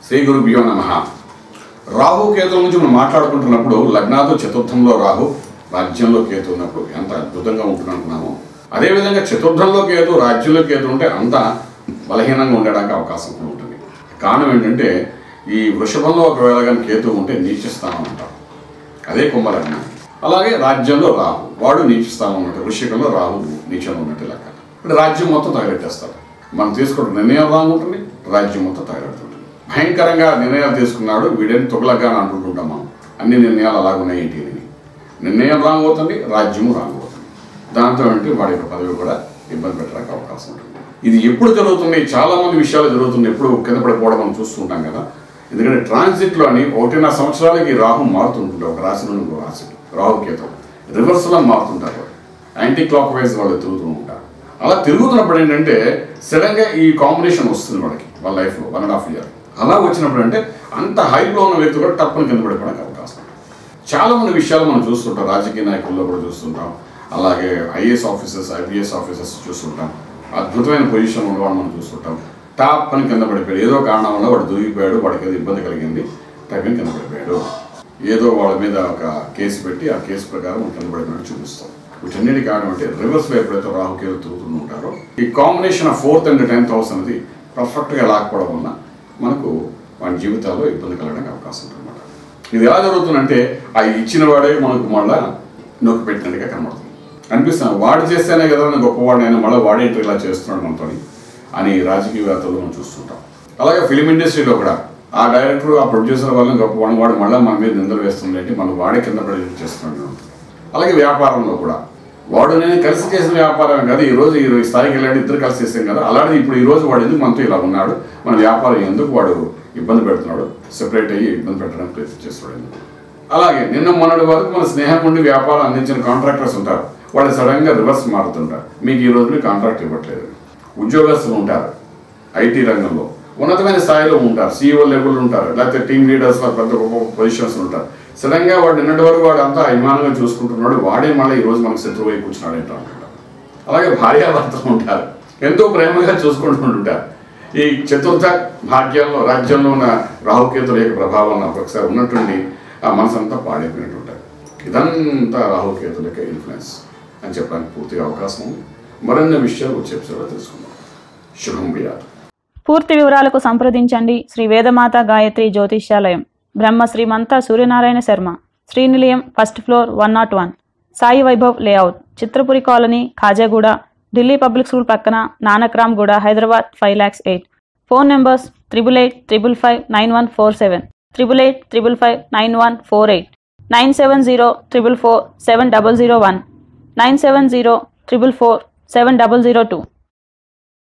శ్రీ గురుభ్యో నమ రాహు కేతుల నుంచి మనం మాట్లాడుకుంటున్నప్పుడు లగ్నాతో చతుర్థంలో రాహు రాజ్యంలో కేతు ఉన్నప్పుడు ఎంత అద్భుతంగా ఉంటుంది అనుకున్నాము అదేవిధంగా చతుర్థంలో కేతు రాజ్యంలో కేతు ఉంటే అంత బలహీనంగా ఉండడానికి అవకాశం కూడా ఉంటుంది కారణం ఏంటంటే ఈ వృషభంలో ఒకవేళ కానీ కేతు ఉంటే నీచ స్థానం అంటారు అదే కుంభలగ్నం అలాగే రాజ్యంలో రాహు వాడు నీచ స్థానం ఉన్నట్టు వృషికంలో రాహు నీచంలో ఉన్నట్టు లెక్క ఇప్పుడు రాజ్యం మొత్తం తగలెట్టేస్తారు మనం తీసుకుంటే నిర్ణయం రాంగ్ ఉంటుంది రాజ్యం మొత్తం తగలెడుతుంటుంది భయంకరంగా నిర్ణయాలు తీసుకున్నాడు వీడని తొగలగా అని అంటుంటాం మనం అన్ని నిర్ణయాలు అలాగున్నాయి ఏంటి అని నిర్ణయం రాంగ్ అవుతుంది రాజ్యము రాంగ్ అవుతుంది దాంతో ఏంటి వాడి యొక్క పదవి కూడా ఇబ్బంది పెట్టడానికి అవకాశం ఉంటుంది ఇది ఎప్పుడు జరుగుతుంది చాలా మంది విషయాలు జరుగుతుంది ఎప్పుడు కింద పడిపోవడం మనం చూస్తుంటాం కదా ఎందుకంటే ట్రాన్సిట్లోని ఒకటిన్నర సంవత్సరాలకి రాహు మారుతుంటుంది ఒక రాశి నుండి ఇంకో రాశికి రాహు కేతం రివర్స్లో మారుతుంటారు వాళ్ళు యాంటీ క్లాక్ వైజ్ వాళ్ళు తిరుగుతూ ఉంటారు అలా తిరుగుతున్నప్పుడు ఏంటంటే సడన్గా ఈ కాంబినేషన్ వస్తుంది వాళ్ళకి వాళ్ళ లైఫ్లో వన్ అండ్ హాఫ్ ఇయర్ అలా వచ్చినప్పుడు అంటే అంత హైప్లో ఉన్న వ్యక్తి కూడా టప్పుని కింద పడిపోవడానికి అవకాశం ఉంటుంది చాలా మంది విషయాలు మనం చూస్తుంటాం రాజకీయ నాయకుల్లో కూడా చూస్తుంటాం అలాగే ఐఏఎస్ ఆఫీసర్స్ ఐపీఎస్ ఆఫీసర్స్ చూస్తుంటాం అద్భుతమైన పొజిషన్ ఉన్నవాడు మనం చూస్తుంటాం టాప్ అని కింద పడిపోయాడు ఏదో కారణం వల్ల వాడు దూరిపోయాడు వాడికి ఏదో ఇబ్బంది కలిగింది టైం కింద పడిపోయాడు ఏదో వాళ్ళ మీద ఒక కేసు పెట్టి ఆ కేసు ప్రకారం కింద పడిపోయినట్టు చూపిస్తాం వీటన్నిటి కారణం అంటే రివర్స్ లో ఎప్పుడైతే రాహుకేతు తిరుగుతూ ఉంటారో ఈ combination of fourth and tenth house అనేది పర్ఫెక్ట్గా లాకపోవడం వల్ల మనకు వాడి జీవితాల్లో ఇబ్బంది కలగడానికి అవకాశం ఉంటుంది ఇది ఎలా జరుగుతుందంటే ఆ ఇచ్చిన వాడే మనకు మళ్ళా నొక్కి పెట్టినట్టుగా కనబడుతుంది అనిపిస్తాను వాడు చేస్తేనే కదా నేను గొప్పవాడైనా మళ్ళీ వాడేంటి ఇలా చేస్తున్నాడు మనతో అని రాజకీయవేత్తలు మనం చూస్తుంటాం అలాగే ఫిలిం ఇండస్ట్రీలో కూడా ఆ డైరెక్టర్ ఆ ప్రొడ్యూసర్ వల్ల గొప్పవాడు వాడు మళ్ళీ మన మీద నిందలు వేస్తుంది అంటే మనం వాడే కింద పడి చేస్తున్నాడు అలాగే వ్యాపారంలో కూడా వాడు నేను కలిసి చేసిన వ్యాపారం కదా ఈ రోజు ఈ స్థాయికి వెళ్ళాడు ఇద్దరు కలిసి చేసాం కదా అలాంటి ఇప్పుడు ఈ రోజు వాడు ఎందుకు మనతో ఇలా ఉన్నాడు మన వ్యాపారం ఎందుకు వాడు ఇబ్బంది పెడుతున్నాడు సెపరేట్ అయ్యి ఇబ్బంది పెట్టడానికి ప్రయత్నం చేస్తున్నాడు ఎందుకు అలాగే నిన్న మొన్నటి వరకు మన స్నేహం ఉండి వ్యాపారం అందించిన కాంట్రాక్టర్స్ ఉంటారు వాళ్ళు సడన్గా రివర్స్ మారుతుంటారు మీకు ఈ రోజు మీకు కాంట్రాక్ట్ ఇవ్వట్లేదు ఉద్యోగస్తులు ఉంటారు ఐటీ రంగంలో ఉన్నతమైన స్థాయిలో ఉంటారు సీఈఓ లెవెల్ ఉంటారు లేకపోతే టీమ్ లీడర్స్ పెద్ద గొప్ప పొజిషన్స్ ఉంటారు సడన్గా వాడు నిన్నటి వరకు వాడు అంతా అభిమానంగా చూసుకుంటున్నాడు వాడే మళ్ళీ ఈ రోజు మనకు శత్రువు అయి కూర్చున్నాడు ఏంటో అనుకుంటారు అలాగే భార్యాభర్తలు ఉంటారు ఎంతో ప్రేమగా చూసుకుంటుంటారు ఈ చతుర్థ భాగ్యంలో రాజ్యంలో ఉన్న రాహుకేతుల యొక్క ప్రభావం నాకు ఒకసారి ఉన్నటువంటి ఆ మనసంతా పాడైపోయినట్టు ఉంటారు ఇదంతా రాహుకేతుల యొక్క ఇన్ఫ్లుయెన్స్ అని చెప్పడానికి పూర్తిగా అవకాశం ఉంది మరిన్ని విషయాలు వచ్చే ఎపిసోడ్లో తెలుసుకుందాం శుభం బియాదు పూర్తి వివరాలకు సంప్రదించండి Shri Vedamata Gayatri Jyotishyalayam Brahma Srimantha Suryanarayana Sharma Srinilayam first floor one nought one Sai Vaibhav layout Chitrapuri colony Khajaguda Delhi public school పక్కన Nanakramguda Hyderabad five lakhs eight phone numbers triple eight triple five nine one four seven triple eight triple five nine one four eight nine seven zero triple four seven double zero one nine seven zero triple four seven double zero two